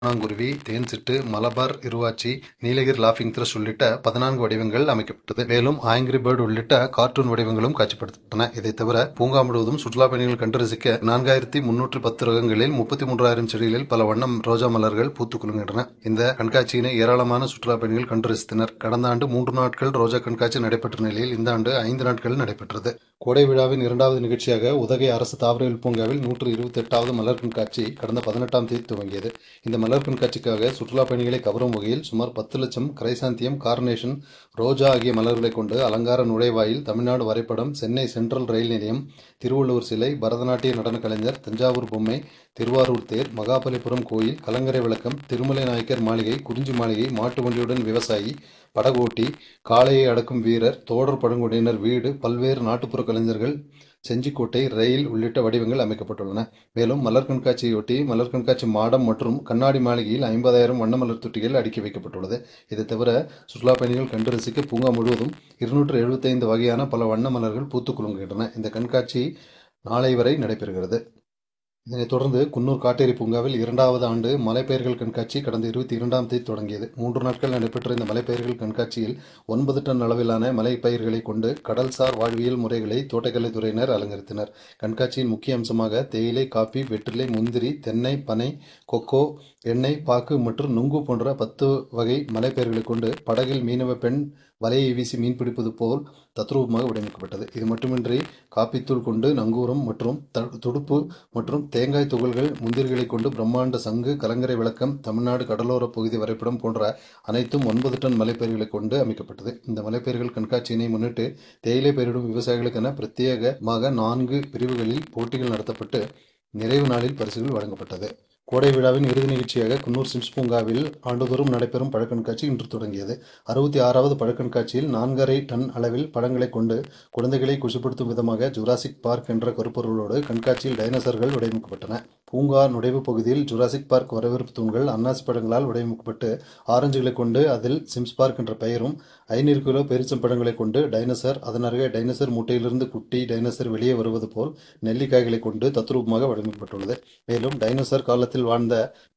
கூனாங்குருவி தேன்சிட்டு மலபார் இருவாச்சி நீலகிரி லாஃபிங் த்ரஷ் உள்ளிட்ட பதினான்கு வடிவங்கள் அமைக்கப்பட்டது மேலும் ஆங்கிரி பேர்டு உள்ளிட்ட கார்ட்டூன் வடிவங்களும் காட்சிப்படுத்தப்பட்டன இதை தவிர பூங்கா முழுவதும் சுற்றுலா பயணிகள் கண்டு ரசிக்க நான்காயிரத்தி முன்னூற்று பத்து ரகங்களில் முப்பத்தி மூன்றாயிரம் செடிகளில் பல வண்ணம் ரோஜா மலர்கள் பூத்துக் குலுங்கின்றன இந்த கண்காட்சியினை ஏராளமான சுற்றுலா பயணிகள் கண்டு ரசித்தனர் கடந்த ஆண்டு மூன்று நாட்கள் ரோஜா கண்காட்சி நடைபெற்ற நிலையில் இந்த ஆண்டு ஐந்து நாட்கள் நடைபெற்றது கோடை விழாவின் இரண்டாவது நிகழ்ச்சியாக உதகை அரசு தாவரவியல் பூங்காவில் நூற்று இருபத்தி எட்டாவது மலர் கண்காட்சி கடந்த பதினெட்டாம் தேதி துவங்கியது இந்த மலர் கண்காட்சிக்காக சுற்றுலா பயணிகளை கவரும் வகையில் சுமார் பத்து லட்சம் கிரைசாந்தியம் கார்னேஷன் ரோஜா ஆகிய மலர்களை கொண்டு அலங்கார நுழைவாயில் தமிழ்நாடு வரைபடம் சென்னை சென்ட்ரல் ரயில் நிலையம் திருவள்ளுவர் சிலை பரதநாட்டிய நடன கலைஞர் தஞ்சாவூர் பொம்மை திருவாரூர் தேர் மகாபலிபுரம் கோயில் கலங்கரை விளக்கம் திருமலை நாயக்கர் மாளிகை குறிஞ்சி மாளிகை மாட்டு வண்டியுடன் விவசாயி படகோட்டி காளையை அடக்கும் வீரர் தோடர் பழங்குடியினர் வீடு பல்வேறு நாட்டுப்புற கலைஞர்கள் செஞ்சிக்கோட்டை ரயில் உள்ளிட்ட வடிவங்கள் அமைக்கப்பட்டுள்ளன மேலும் மலர் கண்காட்சியொட்டி மலர் கண்காட்சி மாடம் மற்றும் கண்ணாடி மாளிகையில் ஐம்பதாயிரம் வண்ண மலர் தொட்டிகள் அடுக்கி வைக்கப்பட்டுள்ளது இது தவிர சுற்றுலா பயணிகள் கண்டு ரசிக்க பூங்கா முழுவதும் இருநூற்று எழுபத்தைந்து வகையான பல வண்ண மலர்கள் பூத்துக் குலுங்குகின்றன இந்த கண்காட்சி நாளை வரை நடைபெறுகிறது இதனைத் தொடர்ந்து குன்னூர் காட்டேரி பூங்காவில் இரண்டாவது ஆண்டு மலைப்பயிர்கள் கண்காட்சி கடந்த இருபத்தி இரண்டாம் தேதி தொடங்கியது மூன்று நாட்கள் நடைபெற்ற இந்த மலைப்பயிர்கள் கண்காட்சியில் ஒன்பது டன் அளவிலான மலைப்பயிர்களை கொண்டு கடல்சார் வாழ்வியல் முறைகளை தோட்டக்கலைத்துறையினர் அலங்கரித்தனர் கண்காட்சியின் முக்கிய அம்சமாக தேயிலை காபி வெற்றிலை முந்திரி தென்னை பனை கொக்கோ எண்ணெய் பாக்கு மற்றும் நுங்கு போன்ற பத்து வகை மலைப்பயிர்களை கொண்டு படகில் மீனவ பெண் வலையை வீசி மீன் பிடிப்பது போல் தத்ரூபமாக வடிவமைக்கப்பட்டது இது மட்டுமின்றி காப்பித்தூள் கொண்டு நங்கூரம் மற்றும் துடுப்பு மற்றும் தேங்காய் துகள்கள் முந்திரிகளை கொண்டு பிரம்மாண்ட சங்கு கலங்கரை விளக்கம் தமிழ்நாடு கடலோர பகுதி வரைபடம் போன்ற அனைத்தும் ஒன்பது டன் மலைப்பயிர்களை கொண்டு அமைக்கப்பட்டது இந்த மலைப்பயிர்கள் கண்காட்சியினை முன்னிட்டு தேயிலை பயிரிடும் விவசாயிகளுக்கென பிரத்யேகமாக நான்கு பிரிவுகளில் போட்டிகள் நடத்தப்பட்டு நிறைவு நாளில் பரிசுகள் வழங்கப்பட்டது கோடை விழாவின் இறுதி நிகழ்ச்சியாக குன்னூர் சிம்ஸ் பூங்காவில் ஆண்டுதோறும் நடைபெறும் பழக்கண்காட்சி இன்று தொடங்கியது அறுபத்தி ஆறாவது பழக்கண்காட்சியில் நான்கரை டன் அளவில் பழங்களை கொண்டு குழந்தைகளை குஷிப்படுத்தும் விதமாக ஜுராசிக் பார்க் என்ற கருப்பொருளோடு கண்காட்சியில் டைனோசர்கள் வடிவமைக்கப்பட்டன பூங்கா நுழைவு பகுதியில் ஜுராசிக் பார்க் வரவேற்பு தூண்கள் அன்னாசி பழங்களால் வடிவமைக்கப்பட்டு ஆரஞ்சுகளை கொண்டு அதில் சிம்ஸ் பார்க் என்ற பெயரும் ஐநூறு கிலோ பெருச்சம் பழங்களை கொண்டு டைனோசர் அதன் அருகே டைனோசர் முட்டையிலிருந்து குட்டி டைனோசர் வெளியே வருவது போல் நெல்லிக்காய்களை கொண்டு தத்ரூபமாக வடிவமைக்கப்பட்டுள்ளது மேலும் டைனோசர் காலத்தில் வாழ்ந்த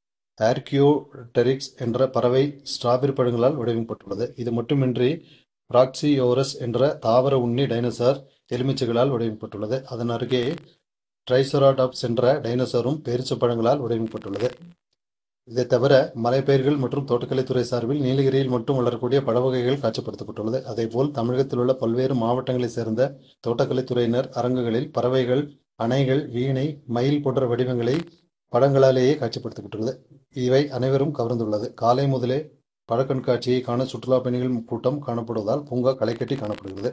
ஆர்கியோடெரிக்ஸ் என்ற பறவை ஸ்ட்ராபெரி பழங்களால் வடிவமைக்கப்பட்டுள்ளது இது மட்டுமின்றி ராக்சியோரஸ் என்ற தாவர உண்ணி டைனோசர் எலுமிச்சைகளால் வடிவமைக்கப்பட்டுள்ளது அதன் அருகே ட்ரைசராடாப்ஸ் என்ற டைனோசரும் பேரிச்ச பழங்களால் வடிவமைக்கப்பட்டுள்ளது இதை தவிர மலைப்பயிர்கள் மற்றும் தோட்டக்கலைத்துறை சார்பில் நீலகிரியில் மட்டும் வளரக்கூடிய பழ வகைகள் காட்சிப்படுத்தப்பட்டுள்ளது அதேபோல் தமிழகத்தில் உள்ள பல்வேறு மாவட்டங்களைச் சேர்ந்த தோட்டக்கலைத்துறையினர் அரங்குகளில் பறவைகள் அணைகள் வீணை மயில் போன்ற வடிவங்களை படங்களாலேயே காட்சிப்படுத்தப்பட்டுள்ளது இவை அனைவரும் கவர்ந்துள்ளது காலை முதலே பழக்கண்காட்சியை காண சுற்றுலா பயணிகள் கூட்டம் காணப்படுவதால் பூங்கா களைக்கட்டி காணப்படுகிறது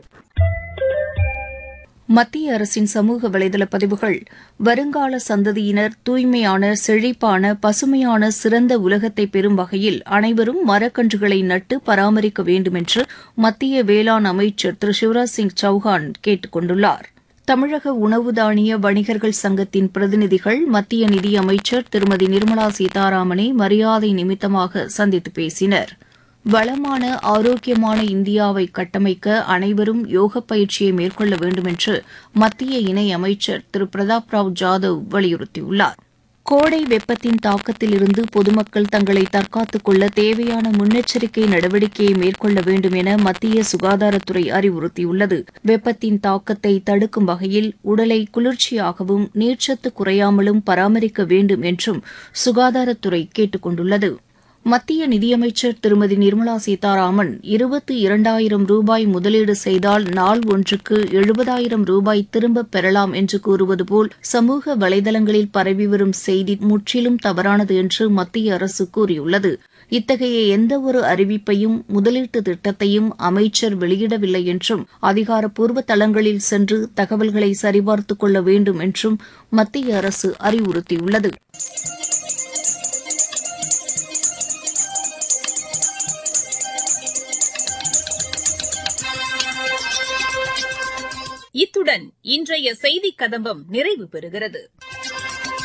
மத்திய அரசின் சமூக வலைதள பதிவுகள் வருங்கால சந்ததியினர் தூய்மையான செழிப்பான பசுமையான சிறந்த உலகத்தை பெறும் வகையில் அனைவரும் மரக்கன்றுகளை நட்டு பராமரிக்க வேண்டும் என்று மத்திய வேளாண் அமைச்சர் திரு சிவராஜ் சிங் சௌஹான் கேட்டுக் கொண்டுள்ளார் தமிழக உணவு தானிய வணிகர்கள் சங்கத்தின் பிரதிநிதிகள் மத்திய நிதியமைச்சர் திருமதி நிர்மலா சீதாராமனை மரியாதை நிமித்தமாக சந்தித்து பேசினர் வளமான ஆரோக்கியமான இந்தியாவை கட்டமைக்க அனைவரும் யோக பயிற்சியை மேற்கொள்ள வேண்டும் என்று மத்திய இணை அமைச்சர் திரு பிரதாப் ராவ் ஜாதவ் வலியுறுத்தியுள்ளார் கோடை வெப்பத்தின் தாக்கத்திலிருந்து பொதுமக்கள் தங்களை தற்காத்துக் கொள்ள தேவையான முன்னெச்சரிக்கை நடவடிக்கையை மேற்கொள்ள வேண்டும் என மத்திய சுகாதாரத்துறை அறிவுறுத்தியுள்ளது வெப்பத்தின் தாக்கத்தை தடுக்கும் வகையில் உடலை குளிர்ச்சியாகவும் நீர்ச்சத்து குறையாமலும் பராமரிக்க வேண்டும் என்றும் சுகாதாரத்துறை கேட்டுக் கொண்டுள்ளது மத்திய நிதியமைச்சர் திருமதி நிர்மலா சீதாராமன் இருபத்தி இரண்டாயிரம் ரூபாய் முதலீடு செய்தால் நாள் ஒன்றுக்கு எழுபதாயிரம் ரூபாய் திரும்பப் பெறலாம் என்று கூறுவது போல் சமூக வலைதளங்களில் பரவி வரும் செய்தி முற்றிலும் தவறானது என்று மத்திய அரசு கூறியுள்ளது இத்தகைய எந்தவொரு அறிவிப்பையும் முதலீட்டு திட்டத்தையும் அமைச்சர் வெளியிடவில்லை என்றும் அதிகாரப்பூர்வ தளங்களில் சென்று தகவல்களை சரிபார்த்துக் கொள்ள வேண்டும் என்றும் மத்திய அரசு அறிவுறுத்தியுள்ளது இத்துடன் இன்றைய செய்திக் கதம்பம் நிறைவு பெறுகிறது